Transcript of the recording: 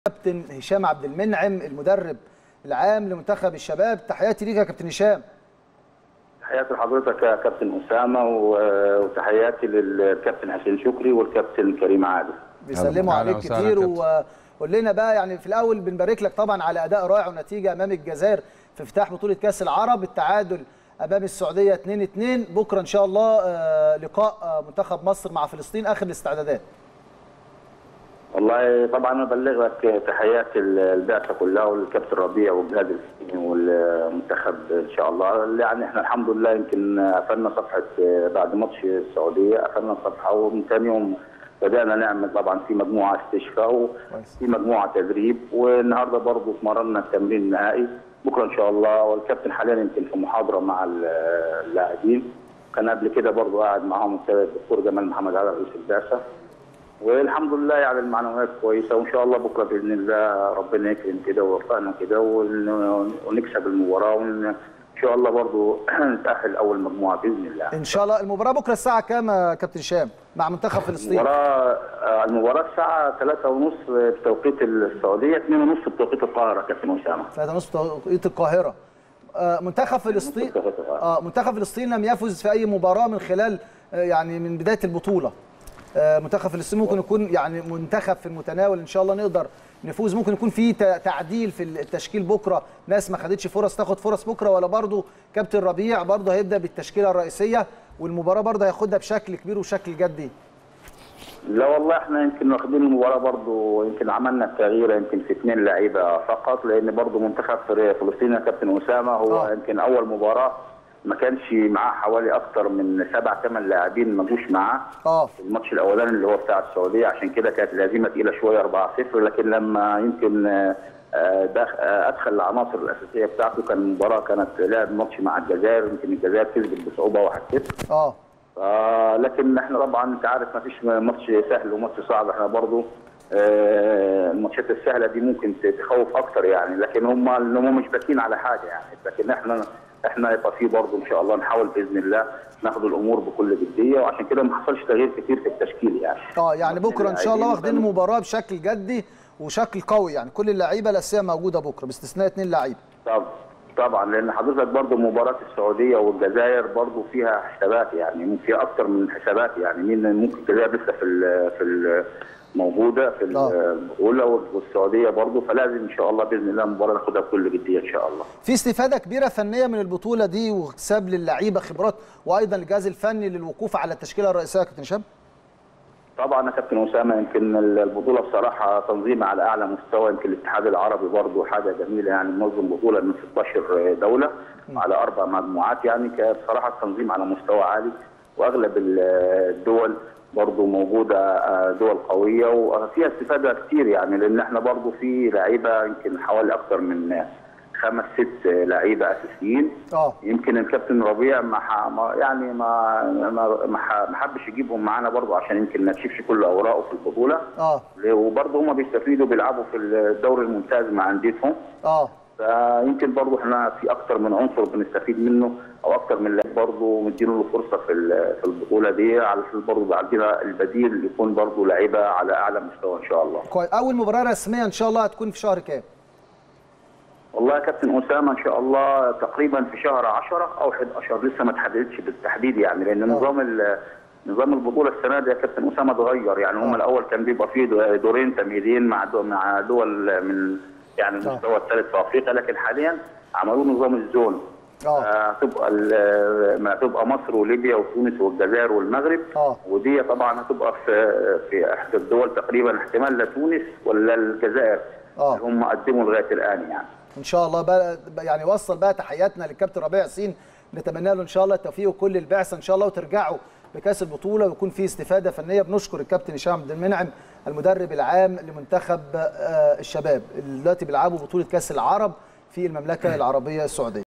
كابتن هشام عبد المنعم المدرب العام لمنتخب الشباب تحياتي ليك يا كابتن هشام تحياتي لحضرتك يا كابتن اسامه و- وتحياتي للكابتن حسين شكري والكابتن كريم عادل بيسلموا أهلا عليك وسهلا كتير كابتن. وقول لنا بقى يعني في الاول بنبارك لك طبعا على اداء رائع ونتيجه امام الجزائر في افتتاح بطوله كاس العرب التعادل امام السعوديه 2-2 بكره ان شاء الله آه، لقاء آه، منتخب مصر مع فلسطين اخر الاستعدادات والله طبعا انا ببلغ لك تحيات البعثه كلها والكابتن ربيع والجهاز الفني والمنتخب ان شاء الله يعني احنا الحمد لله يمكن قفلنا صفحه بعد ماتش السعوديه قفلنا الصفحه ومن ثاني يوم بدانا نعمل طبعا في مجموعه استشفاء كويس. وفي مجموعه تدريب والنهارده برضه اتمرنا التمرين النهائي بكره ان شاء الله والكابتن حاليا يمكن في محاضره مع اللاعبين كان قبل كده برضه قاعد معاهم الدكتور جمال محمد علي رئيس البعثه والحمد لله يعني المعنويات كويسه وان شاء الله بكره باذن الله ربنا يكرم كده ويوفقنا كده ون- ونكسب المباراه وان شاء الله برضو نتاهل اول مجموعه باذن الله. ان شاء الله المباراه بكره الساعه كام يا كابتن هشام مع منتخب فلسطين المباراه آه، المباراه الساعه 3:30 بتوقيت السعوديه 2:30 بتوقيت القاهره كابتن اسامه. 3:30 توقيت القاهره آه، منتخب فلسطين بتوقيت القاهرة. اه منتخب فلسطين لم يفز في اي مباراه من خلال آه، يعني من بدايه البطوله آه، منتخب فلسطين ممكن يكون يعني منتخب في المتناول ان شاء الله نقدر نفوز ممكن يكون في ت- تعديل في التشكيل بكره ناس ما خدتش فرص تاخد فرص بكره ولا برضو كابتن ربيع برضو هيبدا بالتشكيله الرئيسيه والمباراه برضو هياخدها بشكل كبير وشكل جدي لا والله احنا يمكن واخدين المباراه برضو يمكن عملنا التغيير يمكن في اثنين لعيبه فقط لان برضو منتخب فلسطين يا كابتن اسامه هو آه. يمكن اول مباراه ما كانش معاه حوالي اكتر من سبع ثمان لاعبين ما جوش معاه اه في الماتش الاولاني اللي هو بتاع السعوديه عشان كده كانت الهزيمه تقيله شويه 4-0 لكن لما يمكن آه، آه، دخ- آه، ادخل العناصر الاساسيه بتاعته كان المباراه كانت لعب ماتش مع الجزائر يمكن الجزائر كسبت بصعوبه 1-0 اه آه لكن احنا طبعا انت عارف ما فيش ماتش سهل وماتش صعب احنا برضو آه الماتشات السهله دي ممكن تخوف اكتر يعني لكن هم هم مش باكين على حاجه يعني لكن احنا احنا يبقى في برضو ان شاء الله نحاول باذن الله ناخد الامور بكل جديه وعشان كده ما حصلش تغيير كتير في التشكيل يعني اه يعني بكره ان شاء الله واخدين اللاعبين المباراه بشكل جدي وشكل قوي يعني كل اللعيبه الاساسيه موجوده بكره باستثناء اثنين لعيبه طب طبعا لان حضرتك برضو مباراه السعوديه والجزائر برضو فيها حسابات يعني ممكن فيها اكتر من حسابات يعني مين ممكن الجزائر لسه في ال في ال موجوده في آه. البطوله والسعوديه برضو فلازم ان شاء الله باذن الله المباراه ناخدها بكل جديه ان شاء الله. في استفاده كبيره فنيه من البطوله دي واكتساب للعيبه خبرات وايضا الجهاز الفني للوقوف على التشكيله الرئيسيه يا كابتن هشام طبعا يا كابتن اسامه يمكن البطوله بصراحه تنظيم على اعلى مستوى يمكن الاتحاد العربي برضه حاجه جميله يعني منظم بطوله من 16 دوله على اربع مجموعات يعني كان بصراحه التنظيم على مستوى عالي واغلب الدول برضه موجوده آه، دول قويه وفيها استفاده كتير يعني لان احنا برضه في لعيبه يمكن حوالي اكثر من خمس ست لعيبه اساسيين اه يمكن الكابتن ربيع ما ح- ما- يعني ما ما ما ح- ما حبش يجيبهم معانا برضه عشان يمكن ما تشيفش كل اوراقه في البطوله اه وبرضه هم بيستفيدوا بيلعبوا في الدوري الممتاز مع انديتهم اه فيمكن برضه احنا في اكتر من عنصر بنستفيد منه او اكتر من لاعب برضه مديله له فرصه في ال- في البطوله دي علشان برضه عندنا البديل يكون برضه لعيبه على اعلى مستوى ان شاء الله. كويس اول مباراه رسميه ان شاء الله هتكون في شهر كام والله يا كابتن اسامه ان شاء الله تقريبا في شهر 10 او 11 لسه ما تحددش بالتحديد يعني لان نظام ال- نظام البطوله السنه دي يا كابتن اسامه اتغير يعني هم آه. الاول كان بيبقى فيه دو- دورين تمهيديين مع دو مع دول من يعني آه. المستوى الثالث في افريقيا لكن حاليا عملوا نظام الزون اه آه، هتبقى ال- ما هتبقى مصر وليبيا وتونس والجزائر والمغرب آه. ودي طبعا هتبقى في في احدى الدول تقريبا احتمال لا تونس ولا الجزائر آه. اللي هم قدموا لغايه الان يعني ان شاء الله بقى يعني وصل بقى تحياتنا للكابتن ربيع ياسين نتمنى له ان شاء الله التوفيق وكل البعثه ان شاء الله وترجعوا بكاس البطوله ويكون في استفاده فنيه بنشكر الكابتن هشام عبد المنعم المدرب العام لمنتخب آه، الشباب اللي دلوقتي بيلعبوا بطوله كاس العرب في المملكه العربيه السعوديه